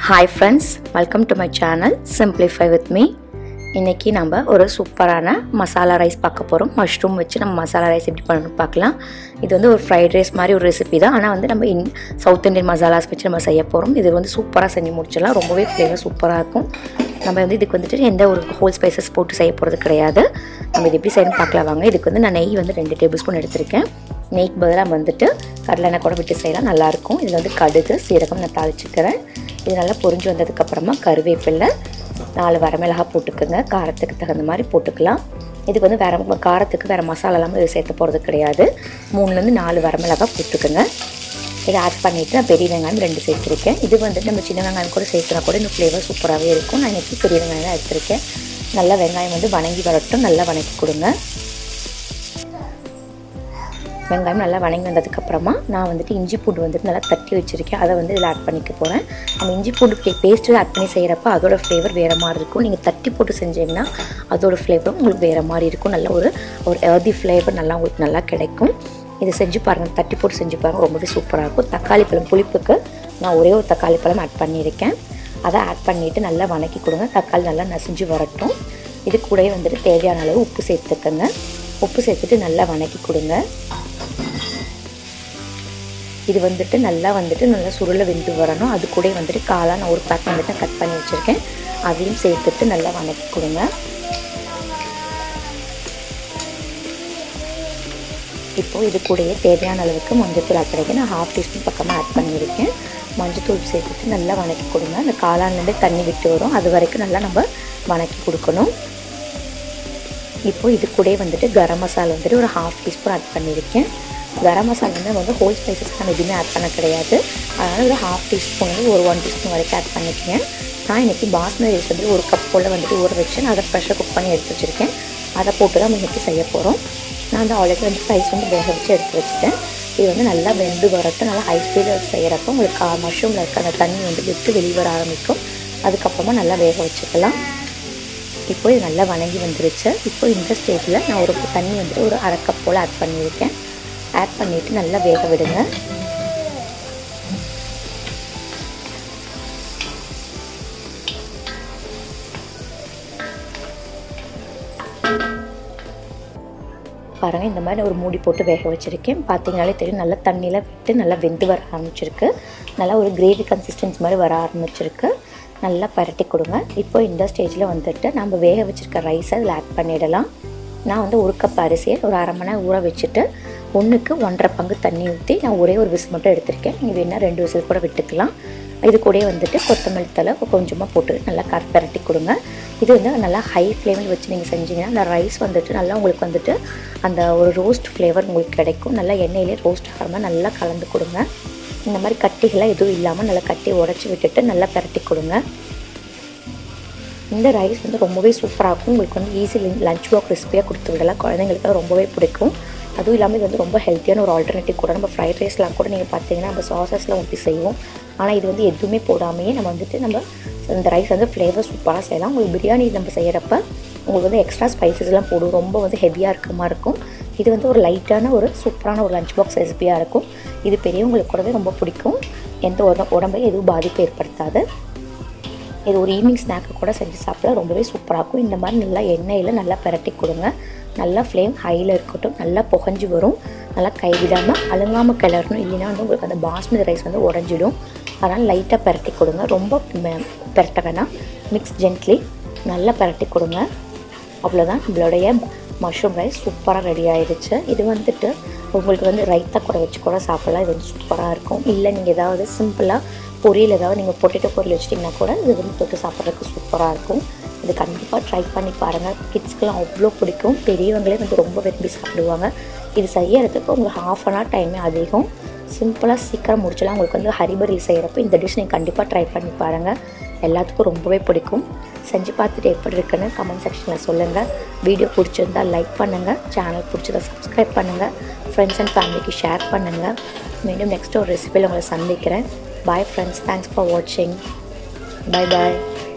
hi friends welcome to my channel simplify with me இன்றைக்கி நம்ம ஒரு சூப்பரான மசாலா ரைஸ் பார்க்க போகிறோம் மஷ்ரூம் வச்சு நம்ம மசாலா ரைஸ் எப்படி பண்ணணும்னு பார்க்கலாம் இது வந்து ஒரு ஃப்ரைட் ரைஸ் மாதிரி ஒரு ரெசிபி தான் ஆனால் வந்து நம்ம இன் சவுத் இந்தியன் மசாலாஸ் வச்சு நம்ம செய்ய போகிறோம் இது வந்து சூப்பராக செஞ்சு முடிச்சிடலாம் ரொம்பவே ஃப்ளேவர் சூப்பராக இருக்கும் நம்ம வந்து இதுக்கு வந்துட்டு எந்த ஒரு ஹோல் ஸ்பைசஸ் போட்டு செய்ய போகிறது கிடையாது நம்ம இது எப்படி செய்யணும் பார்க்கலாம் வாங்க இதுக்கு வந்து நான் நெய் வந்து ரெண்டு டேபிள் ஸ்பூன் எடுத்திருக்கேன் நெய்க்கு பதிலாக வந்துட்டு கடலை எண்ணெய் கூட விட்டு செய்யலாம் நல்லாயிருக்கும் இதில் வந்து கடுகு சீரகம் நான் தாளிச்சுக்கிறேன் இது நல்லா பொரிஞ்சு வந்ததுக்கப்புறமா கருவேப்பிலை நாலு வரமிளகா போட்டுக்கோங்க காரத்துக்கு தகுந்த மாதிரி போட்டுக்கலாம் இதுக்கு வந்து வேறு காரத்துக்கு வேறு மசாலாலாம் இது சேர்த்த போகிறது கிடையாது மூணுலேருந்து நாலு வரமிளகா போட்டுக்கோங்க இதை ஆட் பண்ணிவிட்டு நான் பெரிய வெங்காயம் ரெண்டு சேர்த்துருக்கேன் இது வந்துட்டு நம்ம சின்ன வெங்காயம் கூட சேர்த்துனா கூட இந்த ஃப்ளேவர் சூப்பராகவே இருக்கும் நான் இன்றைக்கி பெரிய வெங்காயம் தான் எடுத்திருக்கேன் நல்லா வெங்காயம் வந்து வணங்கி வரட்டும் நல்லா வணக்கி கொடுங்க வெங்காயம் நல்லா வணங்கி வந்ததுக்கப்புறமா நான் வந்துட்டு இஞ்சி பூண்டு வந்துட்டு நல்லா தட்டி வச்சுருக்கேன் அதை வந்து இதில் ஆட் பண்ணிக்க போகிறேன் நம்ம இஞ்சி பூண்டு பேஸ்ட்டு ஆட் பண்ணி செய்கிறப்ப அதோட ஃப்ளேவர் வேறு மாதிரி இருக்கும் நீங்கள் தட்டி போட்டு செஞ்சீங்கன்னா அதோட ஃப்ளேவரும் உங்களுக்கு வேறு மாதிரி இருக்கும் நல்ல ஒரு ஒரு எர்தி ஃப்ளேவர் நல்லா உங்களுக்கு நல்லா கிடைக்கும் இதை செஞ்சு பாருங்கள் தட்டி போட்டு செஞ்சு பாருங்கள் ரொம்பவே சூப்பராக இருக்கும் தக்காளி பழம் புளிப்புக்கு நான் ஒரே ஒரு தக்காளி பழம் ஆட் பண்ணியிருக்கேன் அதை ஆட் பண்ணிவிட்டு நல்லா வணக்கி கொடுங்க தக்காளி நல்லா நசிஞ்சு வரட்டும் இது கூடவே வந்துட்டு தேவையான அளவு உப்பு சேர்த்துக்கோங்க உப்பு சேர்த்துட்டு நல்லா வணக்கி கொடுங்க இது வந்துட்டு நல்லா வந்துட்டு நல்லா சுருளை வெந்து வரணும் அது கூட வந்துட்டு காளாக நான் ஒரு பேக் வந்துட்டு கட் பண்ணி வச்சுருக்கேன் அதையும் சேர்த்துட்டு நல்லா வணக்கி கொடுங்க இப்போது இது கூடயே தேவையான அளவுக்கு மஞ்சத்தூள் ஆட் பண்ணிக்க நான் ஹாஃப் டீஸ்பூன் பக்கமாக ஆட் பண்ணியிருக்கேன் மஞ்சத்தூள் சேர்த்துட்டு நல்லா வணக்கி கொடுங்க அந்த காளான்லேருந்து தண்ணி விட்டு வரும் அது வரைக்கும் நல்லா நம்ம வணக்கி கொடுக்கணும் இப்போது இது கூட வந்துட்டு கரம் மசாலா வந்துட்டு ஒரு ஹாஃப் டீஸ்பூன் ஆட் பண்ணியிருக்கேன் கரம் மசாலா வந்து வந்து ஹோல் ஸ்பைசஸ் நம்ம எதுவுமே ஆட் பண்ண கிடையாது அதனால் ஒரு ஹாஃப் டீஸ்பூன் வந்து ஒரு ஒன் டீஸ்பூன் வரைக்கும் ஆட் பண்ணிக்கேன் நான் இன்றைக்கி பாஸ்மதி ரைஸ் வந்து ஒரு கப் போல் வந்துட்டு ஊற வச்சு நான் அதை ஃப்ரெஷ்ஷாக குக் பண்ணி எடுத்து வச்சுருக்கேன் அதை போட்டு தான் நம்ம இன்றைக்கி செய்ய போகிறோம் நான் வந்து ஆல்ரெடி வந்து ரைஸ் வந்து வேக வச்சு எடுத்து வச்சுட்டேன் இது வந்து நல்லா வெந்து வரட்டும் நல்லா ஹை ஸ்பீடில் செய்கிறப்போ உங்களுக்கு மஷ்ரூமில் இருக்க அந்த தண்ணி வந்து விட்டு வெளியே வர ஆரம்பிக்கும் அதுக்கப்புறமா நல்லா வேக வச்சுக்கலாம் இப்போ இது நல்லா வணங்கி வந்துருச்சு இப்போ இந்த ஸ்டேஜில் நான் ஒரு தண்ணி வந்துட்டு ஒரு அரை கப் போல் ஆட் பண்ணியிருக்கேன் ஆட் பண்ணிவிட்டு நல்லா வேக விடுங்க பாருங்கள் இந்த மாதிரி ஒரு மூடி போட்டு வேக வச்சுருக்கேன் பார்த்தீங்கனாலே தெரியும் நல்லா தண்ணியில் விட்டு நல்லா வெந்து வர ஆரம்பிச்சிருக்கு நல்லா ஒரு கிரேவி கன்சிஸ்டன்ஸ் மாதிரி வர ஆரம்பிச்சிருக்கு நல்லா பரட்டி கொடுங்க இப்போ இந்த ஸ்டேஜில் வந்துட்டு நம்ம வேக வச்சுருக்க ரைஸை அதில் ஆட் பண்ணிடலாம் நான் வந்து ஒரு கப் அரிசியை ஒரு அரை மணி நேரம் ஊற வச்சுட்டு ஒன்றுக்கு ஒன்றரை பங்கு தண்ணி ஊற்றி நான் ஒரே ஒரு விசில் மட்டும் எடுத்திருக்கேன் நீங்கள் வேணால் ரெண்டு விசில் கூட விட்டுக்கலாம் இது கூட வந்துட்டு கொத்தமல்லி தலை கொஞ்சமாக போட்டு நல்லா கர பரட்டி கொடுங்க இது வந்து நல்லா ஹை ஃப்ளேமில் வச்சு நீங்கள் செஞ்சீங்கன்னா அந்த ரைஸ் வந்துட்டு நல்லா உங்களுக்கு வந்துட்டு அந்த ஒரு ரோஸ்ட் ஃப்ளேவர் உங்களுக்கு கிடைக்கும் நல்லா எண்ணெயிலே ரோஸ்ட் ஆகிற மாதிரி நல்லா கலந்து கொடுங்க இந்த மாதிரி கட்டிகளாக எதுவும் இல்லாமல் நல்லா கட்டி உடச்சி விட்டுட்டு நல்லா பரட்டி கொடுங்க இந்த ரைஸ் வந்து ரொம்பவே சூப்பராக இருக்கும் உங்களுக்கு வந்து ஈஸி லஞ்ச் பாக்ஸ் ரெசிபியாக கொடுத்து விடலாம் குழந்தைங்களுக்கு ரொம்பவே பிடிக்கும் அதுவும் இல்லாமல் இது வந்து ரொம்ப ஹெல்த்தியான ஒரு ஆல்டர்னேட்டிவ் கூட நம்ம ஃப்ரைட் ரைஸ்லாம் கூட நீங்கள் பார்த்தீங்கன்னா நம்ம சாசஸ்லாம் ஊற்றி செய்வோம் ஆனால் இது வந்து எதுவுமே போடாமையே நம்ம வந்துட்டு நம்ம இந்த ரைஸ் வந்து ஃப்ளேவர் சூப்பராக செய்யலாம் உங்களுக்கு பிரியாணி நம்ம செய்கிறப்ப உங்களுக்கு வந்து எக்ஸ்ட்ரா ஸ்பைசஸ்லாம் போடும் ரொம்ப வந்து ஹெவியாக இருக்க மாதிரி இருக்கும் இது வந்து ஒரு லைட்டான ஒரு சூப்பரான ஒரு லஞ்ச் பாக்ஸ் ரெசிபியாக இருக்கும் இது பெரியவங்களுக்கு கூடவே ரொம்ப பிடிக்கும் எந்த உட உடம்பையும் எதுவும் பாதிப்பு ஏற்படுத்தாது இது ஒரு ஈவினிங் ஸ்நாக்கு கூட செஞ்சு சாப்பிட ரொம்பவே சூப்பராக இருக்கும் இந்த மாதிரி நல்லா எண்ணெயில் நல்லா பரட்டி கொடுங்க நல்லா ஃப்ளேம் ஹையில் இருக்கட்டும் நல்லா புகஞ்சு வரும் நல்லா கைவிடாமல் அழுங்காமல் கிளறணும் இல்லைன்னா வந்து உங்களுக்கு அந்த பாஸ்மதி ரைஸ் வந்து உடஞ்சிடும் அதனால் லைட்டாக பரட்டி கொடுங்க ரொம்ப பரட்ட வேணாம் மிக்ஸ் ஜென்ட்லி நல்லா பரட்டி கொடுங்க அவ்வளோதான் நம்மளுடைய மஷ்ரூம் ரைஸ் சூப்பராக ரெடி ஆகிடுச்சு இது வந்துட்டு உங்களுக்கு வந்து ரைத்தா கூட வச்சு கூட சாப்பிட்லாம் இது வந்து சூப்பராக இருக்கும் இல்லை நீங்கள் ஏதாவது சிம்பிளாக பொரியல் ஏதாவது நீங்கள் பொட்டேட்டோ பொரியல் வச்சிட்டிங்கன்னா கூட இது வந்து தொட்டு சாப்பிட்றதுக்கு சூப்பராக இருக்கும் இது கண்டிப்பாக ட்ரை பண்ணி பாருங்கள் கிட்ஸ்க்கெலாம் அவ்வளோ பிடிக்கும் பெரியவங்களே வந்து ரொம்ப விரும்பி சாப்பிடுவாங்க இது செய்யறதுக்கு உங்களுக்கு ஹாஃப் அன் ஹவர் டைமே அதிகம் சிம்பிளாக சீக்கிரம் முடிச்சலாம் உங்களுக்கு வந்து ஹரிபரியில் செய்கிறப்ப இந்த டிஷ் நீங்கள் கண்டிப்பாக ட்ரை பண்ணி பாருங்கள் எல்லாத்துக்கும் ரொம்பவே பிடிக்கும் செஞ்சு பார்த்துட்டு எப்படி இருக்குன்னு கமெண்ட் செக்ஷனில் சொல்லுங்கள் வீடியோ பிடிச்சிருந்தால் லைக் பண்ணுங்கள் சேனல் பிடிச்சதை சப்ஸ்கிரைப் பண்ணுங்கள் ஃப்ரெண்ட்ஸ் அண்ட் ஃபேமிலிக்கு ஷேர் பண்ணுங்கள் மீண்டும் நெக்ஸ்ட் ஒரு ரெசிபியில் உங்களை சந்திக்கிறேன் பாய் ஃப்ரெண்ட்ஸ் தேங்க்ஸ் ஃபார் வாட்சிங் பாய் பாய்